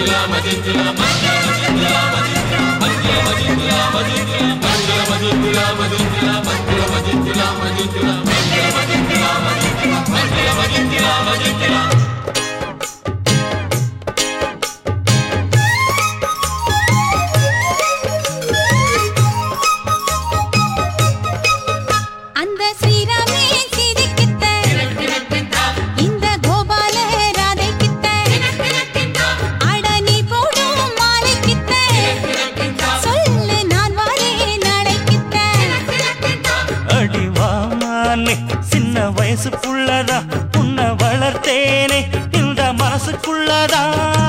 அந்த ஸ்ரீராமே சீதைக்கிட்ட இந்த கோபால ராதைக்கிட்ட அட நீ போடும் மாலைக்கிட்ட சொல்லு நான் வாரேன் நாளைக்கிட்ட அடிவாமானே சின்ன வயசு புள்ளதா உன்னை வளர்த்தேனே இந்த மனசுக்குள்ளதா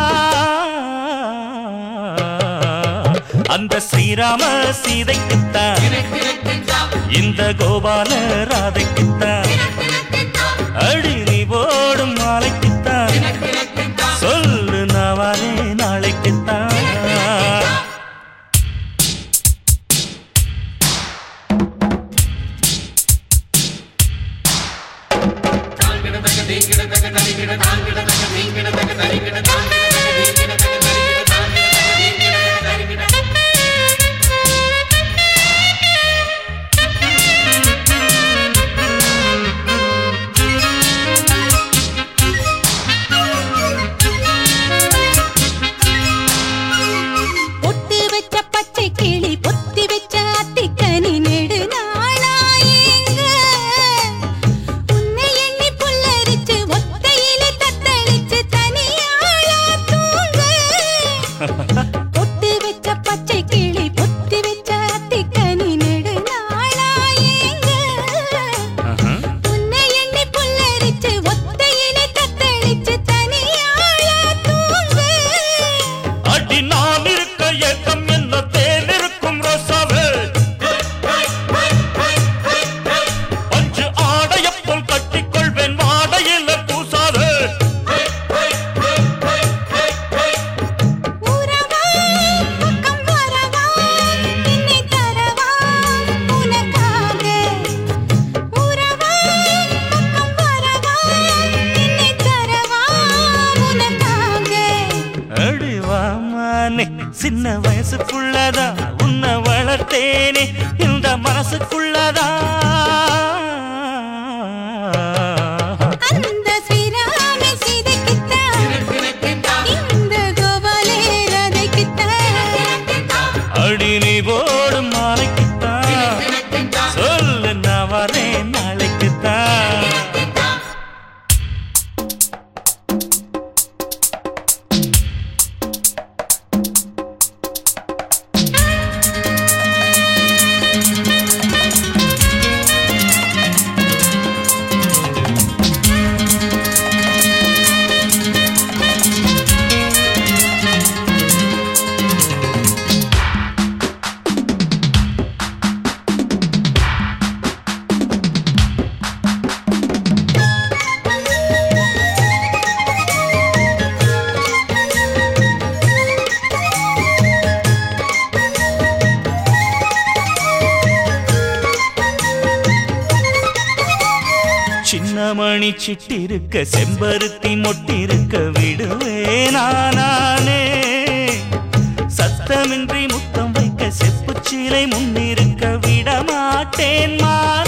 அந்த ஸ்ரீராம சீதைக்குத்தான் இந்த கோபால ராதைக்குத்தான் அடி நீ போடும் நாளைக்குத்தான் சொல்லு நாவாரே நாளைக்குத்தான் பொட்டு வச்ச பச்சை கிளி பொத்தி வச்ச அத்திக்கனி நெடு நாளாயேங்க உன்னை எண்ணி புல்லரிச்சு ஒத்தையிலே தத்தளிச்சு தனியாளா தூங்க பொட்டு வச்ச பச்சை கிளி பொத்தி வச்ச அத்திக்கனி நெடு நாளாயேங்க உன்னை எண்ணி புல்லரிச்சு ஒத்தையிலே தத்தளிச்சு தனியாளா தூங்க அடி நாம் இருக்க ஏக்கம் என்ன தேன் இருக்கும் ரோசாவே பஞ்சு ஆடையப்போல் கட்டிக்கொள்வேன் வாடையில் பூசாவே உறவா பக்கம் வரவா என்னை தரவா உனக்காக உறவா பக்கம் வரவா என்னை தரவா உனக்காக அடிவாமானே சின்ன வயசுக்குள்ளதா உன்னை வளர்த்தேனே இந்த மனசுக்குள்ளதா அந்த ஸ்ரீராம சீதைக்கிட்ட இந்த கோபாலே ராதைக்கிட்ட அடி நீ போடும் நாளைக்குத்தான் சொல்லு நான் வரேன் நாளைக்குத்தான் சின்னமணி சிட்டிருக்க செம்பருத்தி மொட்டிருக்க விடுவேனா நானே சத்தமின்றி முத்தம் வைக்க செப்புச்சிலை முன்னிருக்க விடமாட்டேன் மானே